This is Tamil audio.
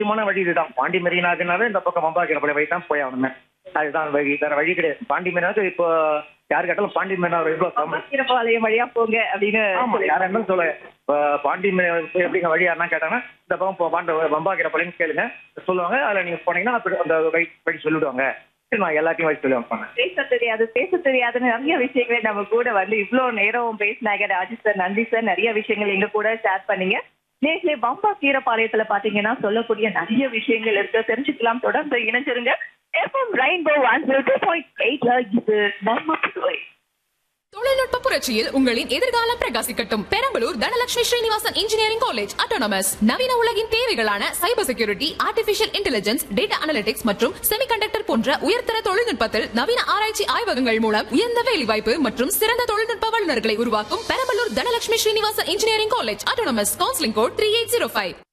முக்கியமான வழி இதுதான் பாண்டி மெரினாக்குனாவே இந்த பக்கம் மம்பாக்கிற வழி தான் போய் ஆகணுமே அதுதான் வழி வேற வழி கிடையாது பாண்டி மெரினாக்கு இப்போ யாரு கேட்டாலும் பாண்டி மெரினா இவ்வளவு famous. கீரப்பாளையம் வழியா போங்க அப்படின்னு ஆமா யாரா இருந்தாலும் சொல்ல இப்ப பாண்டி மெரினா எப்படிங்க வழி யாருன்னா கேட்டாங்கன்னா இந்த பக்கம் போ- பாண்ட மம்பாக்கிற பள்ளின்னு கேளுங்க சொல்லுவாங்க அதுல நீங்க போனீங்கன்னா அப்படி அந்த வழி வழி சொல்லிடுவாங்க சரி, நான் எல்லாத்தையும் வழி சொல்லுவாங்க பேச தெரியாது பேச தெரியாதுன்னு நிறைய விஷயங்களை நம்ம கூட வந்து இவ்வளவு நேரம் பேசினாங்க ராஜேஷ் சார் நன்றி சார் நிறைய விஷயங்கள் எங்க கூட ஷேர் பண்ணீங்க நேற்று பம்பா கீரப்பாளையத்துல பாத்தீங்கன்னா சொல்லக்கூடிய நிறைய விஷயங்கள் இருக்கு தெரிஞ்சுக்கலாம் தொடர்ந்து இணைஞ்சிருங்க FM rainbow one zero two point எயிட்ல இது நம்ம புதுவை தொழில்நுட்ப புரட்சியில் உங்களின் எதிர்காலம் பிரகாசிக்கட்டும் Perambalur Dhanalakshmi Srinivasan engineering college autonomous நவீன உலகின் தேவைகளான cyber security artificial intelligence data analytics மற்றும் செமிகண்டக்டர் போன்ற உயர்தர தொழில்நுட்பத்தில் நவீன ஆராய்ச்சி ஆய்வகங்கள் மூலம் உயர்ந்த வேலைவாய்ப்பு மற்றும் சிறந்த தொழில்நுட்ப வல்லுநர்களை உருவாக்கும் Perambalur Dhanalakshmi Srinivasan engineering college autonomous counselling code three eight zero five